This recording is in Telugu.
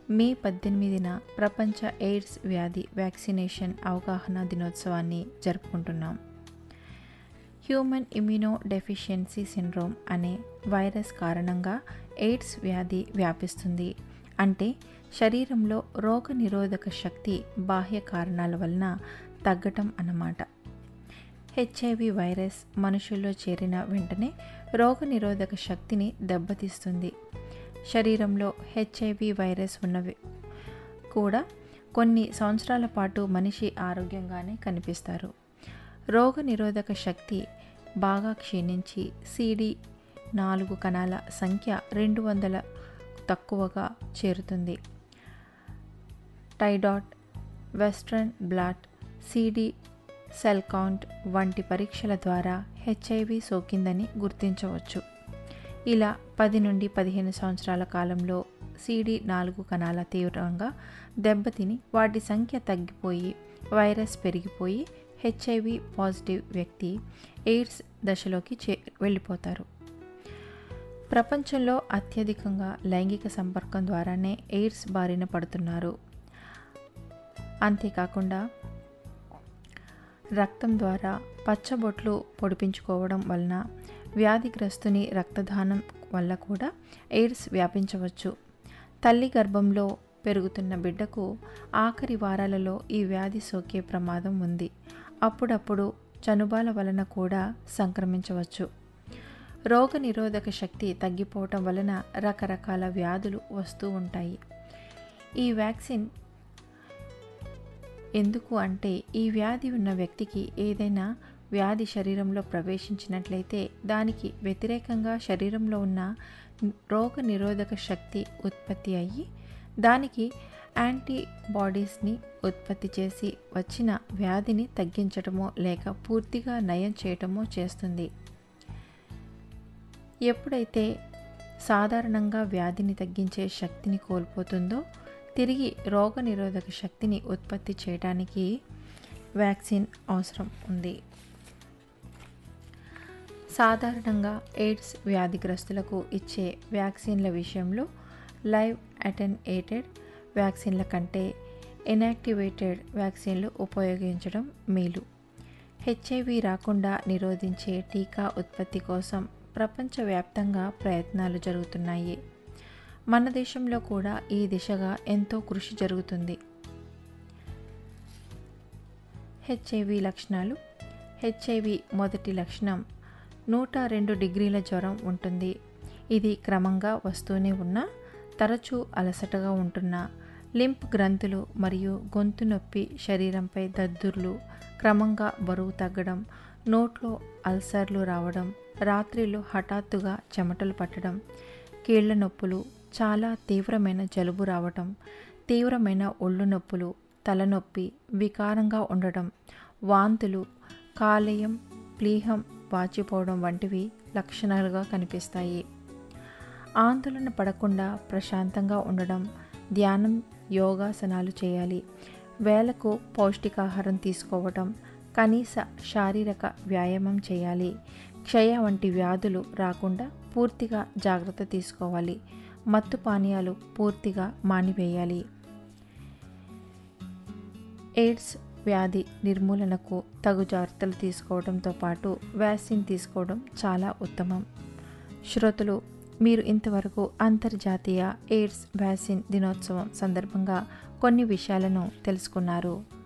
మే పద్దెనిమిదిన ప్రపంచ ఎయిడ్స్ వ్యాధి వ్యాక్సినేషన్ అవగాహన దినోత్సవాన్ని జరుపుకుంటున్నాం హ్యూమన్ ఇమ్యూనో డెఫిషియన్సీ సిండ్రోమ్ అనే వైరస్ కారణంగా ఎయిడ్స్ వ్యాధి వ్యాపిస్తుంది అంటే శరీరంలో రోగ నిరోధక శక్తి బాహ్య కారణాల వలన తగ్గటం అన్నమాట హెచ్ఐవి వైరస్ మనుషుల్లో చేరిన వెంటనే రోగ నిరోధక శక్తిని దెబ్బతీస్తుంది శరీరంలో హెచ్ఐవి వైరస్ ఉన్నవి కూడా కొన్ని సంవత్సరాల పాటు మనిషి ఆరోగ్యంగానే కనిపిస్తారు రోగ నిరోధక శక్తి బాగా క్షీణించి సిడి నాలుగు కణాల సంఖ్య రెండు వందల తక్కువగా చేరుతుంది టైడాట్ western blot CD cell count వంటి పరీక్షల ద్వారా హెచ్ఐవి సోకిందని గుర్తించవచ్చు ఇలా పది నుండి పదిహేను సంవత్సరాల కాలంలో సిడి నాలుగు కణాల తీవ్రంగా దెబ్బతిని వాటి సంఖ్య తగ్గిపోయి వైరస్ పెరిగిపోయి హెచ్ఐవి పాజిటివ్ వ్యక్తి ఎయిడ్స్ దశలోకి చే వెళ్ళిపోతారు ప్రపంచంలో అత్యధికంగా లైంగిక సంపర్కం ద్వారానే ఎయిడ్స్ బారిన పడుతున్నారు అంతేకాకుండా రక్తం ద్వారా పచ్చబొట్లు పొడిపించుకోవడం వలన వ్యాధిగ్రస్తుని రక్తదానం వల్ల కూడా ఎయిడ్స్ వ్యాపించవచ్చు తల్లి గర్భంలో పెరుగుతున్న బిడ్డకు ఆఖరి వారాలలో ఈ వ్యాధి సోకే ప్రమాదం ఉంది అప్పుడప్పుడు చనుబాల వలన కూడా సంక్రమించవచ్చు రోగ నిరోధక శక్తి తగ్గిపోవటం వలన రకరకాల వ్యాధులు వస్తూ ఉంటాయి ఈ వ్యాక్సిన్ ఎందుకు అంటే ఈ వ్యాధి ఉన్న వ్యక్తికి ఏదైనా వ్యాధి శరీరంలో ప్రవేశించినట్లయితే దానికి వ్యతిరేకంగా శరీరంలో ఉన్న రోగ నిరోధక శక్తి ఉత్పత్తి అయ్యి దానికి యాంటీబాడీస్ని ఉత్పత్తి చేసి వచ్చిన వ్యాధిని తగ్గించటమో లేక పూర్తిగా నయం చేయటమో చేస్తుంది ఎప్పుడైతే సాధారణంగా వ్యాధిని తగ్గించే శక్తిని కోల్పోతుందో తిరిగి రోగ నిరోధక శక్తిని ఉత్పత్తి చేయడానికి వ్యాక్సిన్ అవసరం ఉంది సాధారణంగా ఎయిడ్స్ వ్యాధిగ్రస్తులకు ఇచ్చే వ్యాక్సిన్ల విషయంలో లైవ్ అటెన్ఏటెడ్ వ్యాక్సిన్ల కంటే ఇనాక్టివేటెడ్ వ్యాక్సిన్లు ఉపయోగించడం మేలు హెచ్ఐవి రాకుండా నిరోధించే టీకా ఉత్పత్తి కోసం ప్రపంచవ్యాప్తంగా ప్రయత్నాలు జరుగుతున్నాయి మన దేశంలో కూడా ఈ దిశగా ఎంతో కృషి జరుగుతుంది హెచ్ఐవి లక్షణాలు హెచ్ఐవి మొదటి లక్షణం నూట రెండు డిగ్రీల జ్వరం ఉంటుంది ఇది క్రమంగా వస్తూనే ఉన్న తరచూ అలసటగా ఉంటున్న లింప్ గ్రంథులు మరియు గొంతు నొప్పి శరీరంపై దద్దుర్లు క్రమంగా బరువు తగ్గడం నోట్లో అల్సర్లు రావడం రాత్రిలో హఠాత్తుగా చెమటలు పట్టడం కీళ్ల నొప్పులు చాలా తీవ్రమైన జలుబు రావటం తీవ్రమైన ఒళ్ళు నొప్పులు తలనొప్పి వికారంగా ఉండడం వాంతులు కాలేయం ప్లీహం వాచిపోవడం వంటివి లక్షణాలుగా కనిపిస్తాయి ఆందోళన పడకుండా ప్రశాంతంగా ఉండడం ధ్యానం యోగాసనాలు చేయాలి వేలకు పౌష్టికాహారం తీసుకోవటం కనీస శారీరక వ్యాయామం చేయాలి క్షయ వంటి వ్యాధులు రాకుండా పూర్తిగా జాగ్రత్త తీసుకోవాలి మత్తు పానీయాలు పూర్తిగా మానివేయాలి ఎయిడ్స్ వ్యాధి నిర్మూలనకు తగు జాగ్రత్తలు తీసుకోవడంతో పాటు వ్యాక్సిన్ తీసుకోవడం చాలా ఉత్తమం శ్రోతలు మీరు ఇంతవరకు అంతర్జాతీయ ఎయిడ్స్ వ్యాక్సిన్ దినోత్సవం సందర్భంగా కొన్ని విషయాలను తెలుసుకున్నారు